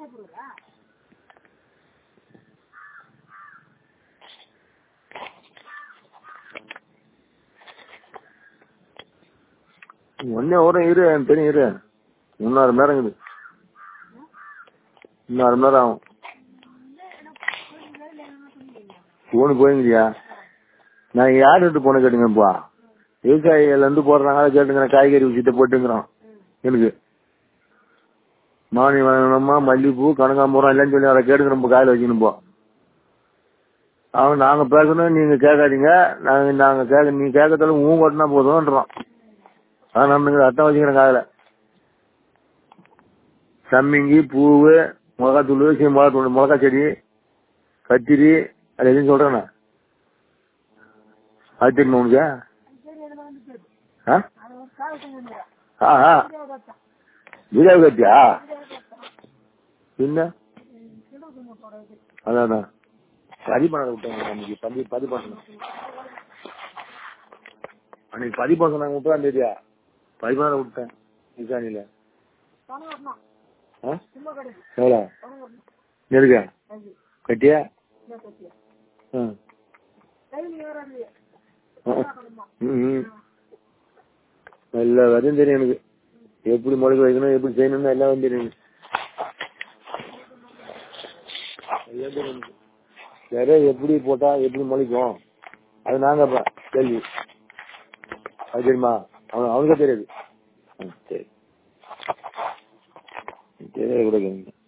ஒன்னே ஒரு இரு எனக்கு தெரியும் இரு இன்னொரு மணி நேரம் இருக்குது இன்னொரு மணி நேரம் ஆகும் போனு போயிருந்தியா நான் யாருட்டு போன கேட்டுங்கப்பா விவசாயிகள் இருந்து போடுறாங்க அதை கேட்டுங்கிறேன் காய்கறி விஷயத்த போட்டுங்கிறோம் எனக்கு மானி வேணுமா மல்லிப்பூ கனகாம்பரம் எல்லாம் சொல்லி அதை கேட்டுங்க நம்ம காயில வச்சுக்கணும் போ அவன் நாங்க பேசணும் நீங்க கேட்காதீங்க நாங்க நாங்க கேட்க நீ கேட்கறதால ஊ கொட்டினா போதும்ன்றோம் அதான் நம்ம அர்த்தம் வச்சுக்கிறேன் காயில சம்மிங்கி பூவு மிளகாத்தூள் சீ மிளகாத்தூள் மிளகா செடி கத்திரி அது எதுவும் சொல்றேண்ணா அது தெரியுமா உனக்கு ஆ ஆ ஆ வீடியோ கத்தியா என்ன அதான் அதான் பதிவு பண்ண விட்டாங்க அன்னைக்கு பதிவு பதிவு பண்ணணும் அன்னைக்கு பதிவு பண்ண சொன்னாங்க முப்பதாம் தேதியா பதிவு பண்ண விட்டேன் நிசானில ஆ எவ்வளோ எதுக்கா கட்டியா ம் ம் எல்லா வரையும் தெரியும் எனக்கு எப்படி முளைக்க வைக்கணும் எப்படி செய்யணும்னு எல்லாம் தெரியும் எனக்கு. எல்லாம் தெரியும் எனக்கு. விதை எப்படி போட்டா எப்படி முளைக்கும் அது நாங்க இப்ப கேள்வி அது தெரியுமா அவன் அவனுக்கே தெரியாது ம், சரி தெரியாது கூட கேளுங்க